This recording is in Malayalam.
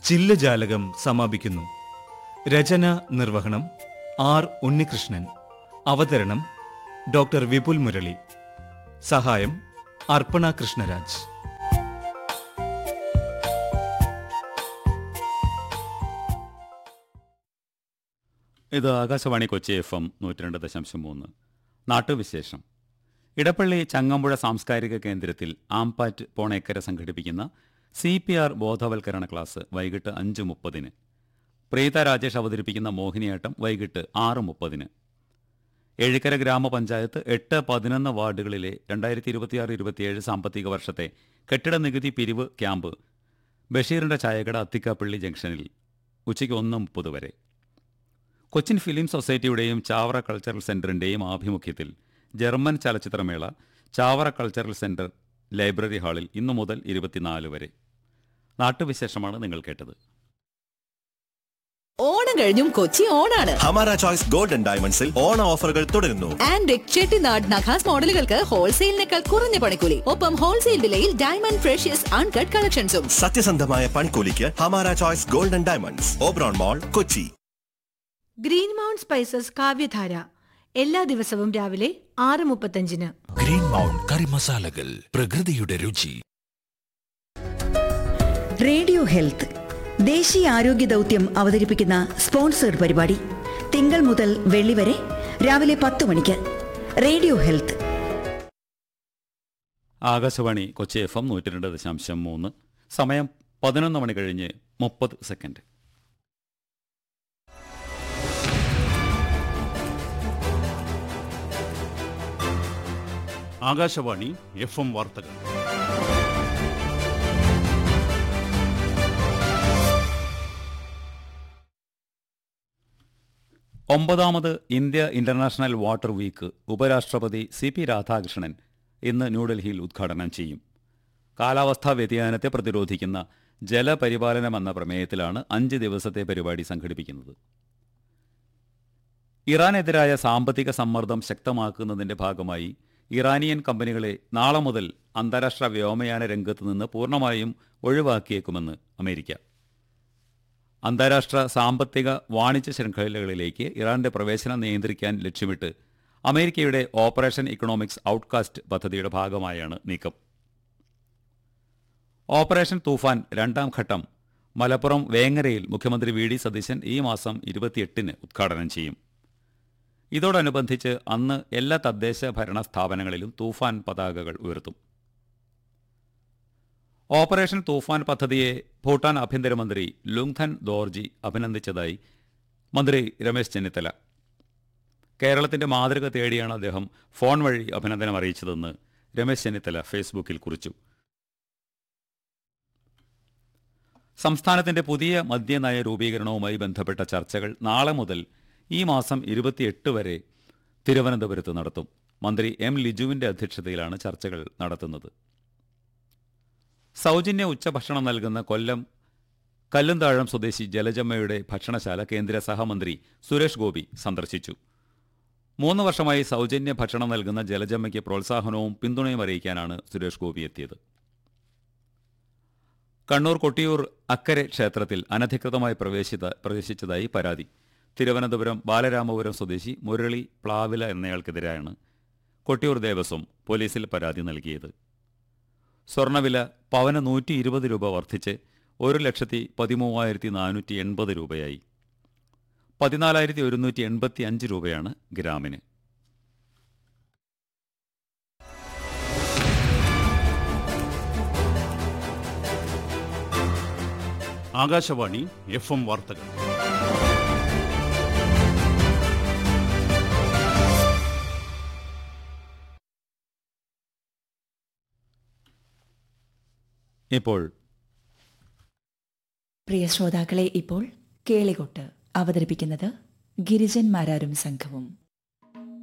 ചില്ലജാലകം സമാപിക്കുന്നു രചന നിർവഹണം ആർ ഉണ്ണികൃഷ്ണൻ അവതരണം ഡോക്ടർ വിപുൽ മുരളി സഹായം അർപ്പണ കൃഷ്ണരാജ് ഇത് ആകാശവാണി കൊച്ചി എഫ് എം നൂറ്റി രണ്ട് ദശാംശം മൂന്ന് നാട്ടുവിശേഷം ഇടപ്പള്ളി ചങ്ങമ്പുഴ സാംസ്കാരിക കേന്ദ്രത്തിൽ ആംപാറ്റ് പോണേക്കര സംഘടിപ്പിക്കുന്ന സി പി ആർ ബോധവൽക്കരണ ക്ലാസ് വൈകിട്ട് അഞ്ച് മുപ്പതിന് പ്രീത രാജേഷ് അവതരിപ്പിക്കുന്ന മോഹിനിയാട്ടം വൈകിട്ട് ആറ് മുപ്പതിന് എഴിക്കര ഗ്രാമപഞ്ചായത്ത് എട്ട് പതിനൊന്ന് വാർഡുകളിലെ രണ്ടായിരത്തി ഇരുപത്തിയാറ് ഇരുപത്തിയേഴ് സാമ്പത്തിക വർഷത്തെ കെട്ടിട നികുതി പിരിവ് ക്യാമ്പ് ബഷീറിന്റെ ചായക്കട അത്തിക്കാപ്പള്ളി ജംഗ്ഷനിൽ ഉച്ചയ്ക്ക് ഒന്ന് മുപ്പത് വരെ കൊച്ചിൻ ഫിലിം സൊസൈറ്റിയുടെയും ചാവറ കൾച്ചറൽ സെന്ററിന്റെയും ആഭിമുഖ്യത്തിൽ ജർമ്മൻ ചലച്ചിത്രമേള ചാവറ കൾച്ചറൽ സെന്റർ ലൈബ്രറി ഹാളിൽ ഇന്നു മുതൽ ഇരുപത്തിനാല് വരെ നാട്ടുവിശേഷമാണ് നിങ്ങൾ കേട്ടത് ഓണം കഴിഞ്ഞും കൊച്ചി ഓണാണ് ഹമാര ചോയ്സ് ഗോൾഡൻ ഡയമണ്ട്സിൽ ഓണ ഓഫറുകൾ തുടരുന്നു ആൻഡ് ചെട്ടിനാട് നഖാസ് മോഡലുകൾക്ക് ഹോൾസെയിലിനേക്കാൾ കുറഞ്ഞ പണിക്കൂലി ഒപ്പം ഹോൾസെയിൽ വിലയിൽ ഡയമണ്ട് ഫ്രഷ്യസ് അൺകട്ട് കളക്ഷൻസും സത്യസന്ധമായ പണിക്കൂലിക്ക് Hamara choice golden diamonds Oberon mall Kochi green mount spices Kavyadhara എല്ലാ ദിവസവും രാവിലെ ആറ് മുപ്പത്തഞ്ചിന് ഗ്രീൻ മൗണ്ട് കറി മസാലകൾ പ്രകൃതിയുടെ രുചി റേഡിയോ ഹെൽത്ത് ദേശീയ ആരോഗ്യ ദൗത്യം അവതരിപ്പിക്കുന്ന സ്പോൺസേഡ് പരിപാടി തിങ്കൾ മുതൽ വെള്ളി വരെ രാവിലെ പത്ത് മണിക്ക് radio health Akashvani Kochi F M നൂറ്റി രണ്ട് ദശാംശം മൂന്ന് സമയം പതിനൊന്ന് മണി കഴിഞ്ഞ് മുപ്പത് സെക്കൻഡ് ആകാശവാണി എഫ് എം വാർത്തകൾ ഒമ്പതാമത് ഇന്ത്യ ഇന്റർനാഷണൽ വാട്ടർ വീക്ക് ഉപരാഷ്ട്രപതി സി പി രാധാകൃഷ്ണൻ ഇന്ന് ന്യൂഡൽഹിയിൽ ഉദ്ഘാടനം ചെയ്യും കാലാവസ്ഥാ വ്യതിയാനത്തെ പ്രതിരോധിക്കുന്ന ജലപരിപാലനം എന്ന പ്രമേയത്തിലാണ് അഞ്ച് ദിവസത്തെ പരിപാടി സംഘടിപ്പിക്കുന്നത് ഇറാനെതിരായ സാമ്പത്തിക സമ്മർദ്ദം ശക്തമാക്കുന്നതിന്റെ ഭാഗമായി ഇറാനിയൻ കമ്പനികളെ നാളെ മുതൽ അന്താരാഷ്ട്ര വ്യോമയാന രംഗത്ത് നിന്ന് പൂർണ്ണമായും ഒഴിവാക്കിയേക്കുമെന്ന് അമേരിക്ക അന്താരാഷ്ട്ര സാമ്പത്തിക വാണിജ്യ ശൃംഖലകളിലേക്ക് ഇറാന്റെ പ്രവേശനം നിയന്ത്രിക്കാൻ ലക്ഷ്യമിട്ട് അമേരിക്കയുടെ ഓപ്പറേഷൻ ഇക്കണോമിക്സ് ഔട്ട്കാസ്റ്റ് പദ്ധതിയുടെ ഭാഗമായാണ് നീക്കം ഓപ്പറേഷൻ തൂഫാൻ രണ്ടാം ഘട്ടം മലപ്പുറം വേങ്ങരയിൽ മുഖ്യമന്ത്രി വി ഡി സതീശൻ ഈ മാസം ഇരുപത്തിയെട്ടിന് ഉദ്ഘാടനം ചെയ്യും ഇതോടനുബന്ധിച്ച് അന്ന് എല്ലാ തദ്ദേശ ഭരണ സ്ഥാപനങ്ങളിലും തൂഫാൻ പതാകകൾ ഉയർത്തും ഓപ്പറേഷൻ തൂഫാൻ പദ്ധതിയെ ഭൂട്ടാൻ ആഭ്യന്തരമന്ത്രി ലുങ്ഥൻ ദോർജി അഭിനന്ദിച്ചതായി മന്ത്രി രമേശ് ചെന്നിത്തല കേരളത്തിന്റെ മാതൃക തേടിയാണ് അദ്ദേഹം ഫോൺ വഴി അഭിനന്ദനം അറിയിച്ചതെന്ന് രമേശ് ചെന്നിത്തല ഫേസ്ബുക്കിൽ കുറിച്ചു സംസ്ഥാനത്തിന്റെ പുതിയ മദ്യനയ രൂപീകരണവുമായി ബന്ധപ്പെട്ട ചർച്ചകൾ നാളെ മുതൽ ഈ മാസം ഇരുപത്തിയെട്ട് വരെ തിരുവനന്തപുരത്ത് നടത്തും മന്ത്രി എം ലിജുവിന്റെ അധ്യക്ഷതയിലാണ് ചർച്ചകൾ നടത്തുന്നത് സൗജന്യ ഉച്ചഭക്ഷണം നൽകുന്ന കൊല്ലം കല്ലുംതാഴം സ്വദേശി ജലജമ്മയുടെ ഭക്ഷണശാല കേന്ദ്ര സഹമന്ത്രി സുരേഷ് ഗോപി സന്ദർശിച്ചു മൂന്ന് വർഷമായി സൗജന്യ ഭക്ഷണം നൽകുന്ന ജലജമ്മയ്ക്ക് പ്രോത്സാഹനവും പിന്തുണയും അറിയിക്കാനാണ് സുരേഷ് ഗോപി എത്തിയത് കണ്ണൂർ കൊട്ടിയൂർ അക്കരെ ക്ഷേത്രത്തിൽ അനധികൃതമായി പ്രവേശിത പ്രവേശിച്ചതായി പരാതി തിരുവനന്തപുരം ബാലരാമപുരം സ്വദേശി മുരളി പ്ലാവില എന്നയാൾക്കെതിരെയാണ് കൊട്ടിയൂർ ദേവസ്വം പോലീസിൽ പരാതി നൽകിയത് സ്വർണ്ണവില പവന് നൂറ്റി ഇരുപത് രൂപ വർദ്ധിച്ച് ഒരു ലക്ഷത്തി പതിമൂവായിരത്തി നാനൂറ്റി എൺപത് രൂപയായി പതിനാലായിരത്തി ഒരുന്നൂറ്റി എൺപത്തി അഞ്ച് രൂപയാണ് ഗ്രാമിന് ആകാശവാണി എഫ് എം വാർത്തകൾ ഇപ്പോൾ പ്രിയ ശ്രോതാക്കളെ ഇപ്പോൾ കേളികൊട്ട് അവതരിപ്പിക്കുന്നത് ഗിരിജൻ മാരാരും സംഘവും